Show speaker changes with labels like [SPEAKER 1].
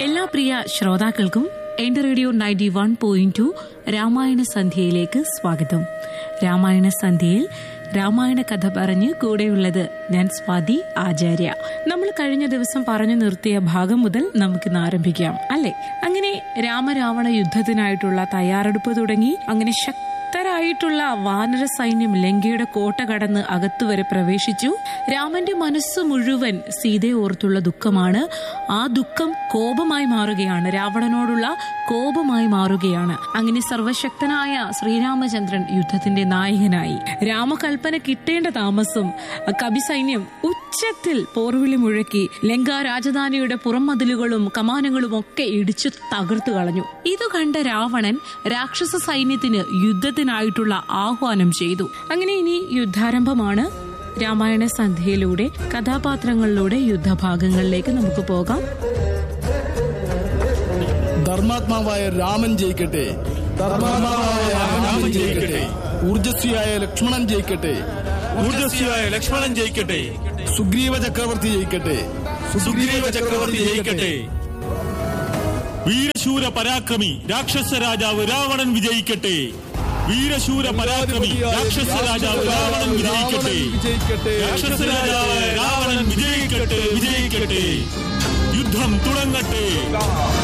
[SPEAKER 1] എല്ലാ പ്രിയ ശ്രോതാക്കൾക്കും എന്റെ radio ninety one point two Ramayana സന്ധ്യയിലേക്ക് സ്വാഗതം രാമായണ സന്ധ്യയിൽ രാമായണ കഥ പറഞ്ഞ് കൂടെയുള്ളത് ഞാൻ സ്വാതി ആചാര്യ നമ്മൾ കഴിഞ്ഞ ദിവസം പറഞ്ഞു നിർത്തിയ ഭാഗം മുതൽ നമുക്കിന്ന് ആരംഭിക്കാം അല്ലെ അങ്ങനെ രാമരാവണ യുദ്ധത്തിനായിട്ടുള്ള തയ്യാറെടുപ്പ് തുടങ്ങി അങ്ങനെ ശക്തരായിട്ടുള്ള വാനര സൈന്യം ലങ്കയുടെ കോട്ട കടന്ന് അകത്തുവരെ പ്രവേശിച്ചു രാമന്റെ മനസ്സ് മുഴുവൻ സീതയെ ഓർത്തുള്ള ദുഃഖമാണ് ആ ദുഃഖം കോപമായി മാറുകയാണ് രാവണനോടുള്ള കോപമായി മാറുകയാണ് അങ്ങനെ സർവശക്തനായ ശ്രീരാമചന്ദ്രൻ യുദ്ധത്തിന്റെ നായകനായി രാമകൽപ്പന കിട്ടേണ്ട താമസം കവി സൈന്യം ഉച്ചത്തിൽ പോർവിളി മുഴക്കി ലങ്ക രാജധാനിയുടെ പുറംമതിലുകളും കമാനങ്ങളും ഒക്കെ ഇടിച്ചു തകർത്തു കളഞ്ഞു ഇത് കണ്ട രാവണൻ രാക്ഷസ സൈന്യത്തിന് യുദ്ധത്തിനായിട്ടുള്ള ആഹ്വാനം ചെയ്തു അങ്ങനെ ഇനി യുദ്ധാരംഭമാണ് രാമായണ സന്ധ്യയിലൂടെ കഥാപാത്രങ്ങളിലൂടെ യുദ്ധഭാഗങ്ങളിലേക്ക് നമുക്ക് പോകാം
[SPEAKER 2] ധർമാത്മാവായ രാമൻ ജയിക്കട്ടെ ധർമാത്മാവായ രാമൻ ജയിക്കട്ടെ ഊർജസ്വിയായ ലക്ഷ്മണൻ ജയിക്കട്ടെ
[SPEAKER 3] ഊർജസ്വിയായ ലക്ഷ്മണൻ ജയിക്കട്ടെ
[SPEAKER 2] സുഗ്രീവ ചക്രവർത്തി ജയിക്കട്ടെ
[SPEAKER 3] സുഗ്രീവ ചക്രവർത്തി ജയിക്കട്ടെ വീരശൂര പരാക്രമി രാക്ഷസ രാജാവ് രാവണൻ വിജയിക്കട്ടെ വീരശൂര പരാക്രമി രാക്ഷസ രാജാവ് രാവണൻ വിജയിക്കട്ടെ
[SPEAKER 2] വിജയിക്കട്ടെ
[SPEAKER 3] രാക്ഷസ രാജാവ് രാവണൻ വിജയിക്കട്ടെ വിജയിക്കട്ടെ യുദ്ധം തുടങ്ങട്ടെ